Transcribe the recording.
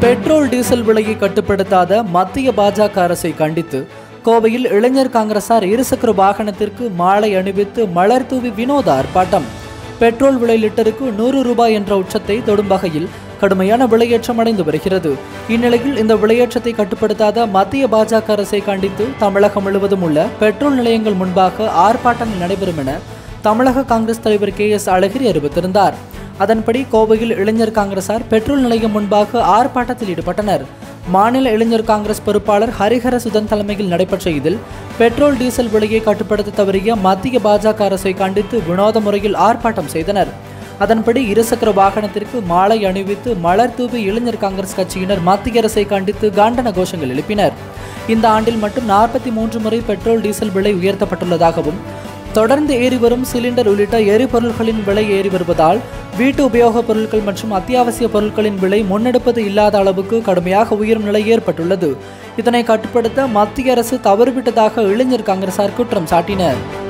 petrol diesel விலையை கட்டுப்படுத்தாத மத்திய பாஜக அரசை கண்டித்து கோவையில் இளைஞர் காங்கிரசார் இருசக்கர வாகனத்திற்கு மாலை அணிவித்து மலர் தூவி வினோத ஆர்ப்பாட்டம் பெட்ரோல் விலை லிட்டருக்கு நூறு ரூபாய் என்ற உச்சத்தை தொடும் வகையில் கடுமையான விலையேற்றம் அடைந்து வருகிறது இந்நிலையில் இந்த விலையேற்றத்தை கட்டுப்படுத்தாத மத்திய பாஜக அரசை கண்டித்து தமிழகம் முழுவதும் உள்ள பெட்ரோல் நிலையங்கள் முன்பாக ஆர்ப்பாட்டங்கள் நடைபெறும் என தமிழக காங்கிரஸ் தலைவர் கே எஸ் அழகிரி அறிவித்திருந்தார் அதன்படி கோவையில் இளைஞர் காங்கிரசார் பெட்ரோல் நிலையம் முன்பாக ஆர்ப்பாட்டத்தில் ஈடுபட்டனர் மாநில இளைஞர் காங்கிரஸ் பொறுப்பாளர் ஹரிஹர சுதன் தலைமையில் நடைபெற்ற இதில் பெட்ரோல் டீசல் விலையை கட்டுப்படுத்த தவறிய மத்திய பாஜக அரசை கண்டித்து வினோத முறையில் ஆர்ப்பாட்டம் செய்தனர் அதன்படி இருசக்கர வாகனத்திற்கு மாலை அணிவித்து மலர் தூவி இளைஞர் காங்கிரஸ் கட்சியினர் மத்திய அரசை கண்டித்து காண்டன கோஷங்கள் எழுப்பினர் இந்த ஆண்டில் மட்டும் நாற்பத்தி மூன்று முறை பெட்ரோல் டீசல் விலை உயர்த்தப்பட்டுள்ளதாகவும் தொடர்ந்து ஏறி வரும் சிலிண்டர் உள்ளிட்ட எரிபொருள்களின் விலை ஏறி வருவதால் வீட்டு உபயோகப் பொருட்கள் மற்றும் அத்தியாவசிய பொருட்களின் விலை முன்னெடுப்பது இல்லாத அளவுக்கு கடுமையாக உயரும் நிலை ஏற்பட்டுள்ளது இதனை கட்டுப்படுத்த மத்திய அரசு தவறுவிட்டதாக இளைஞர் காங்கிரசார் குற்றம் சாட்டினர்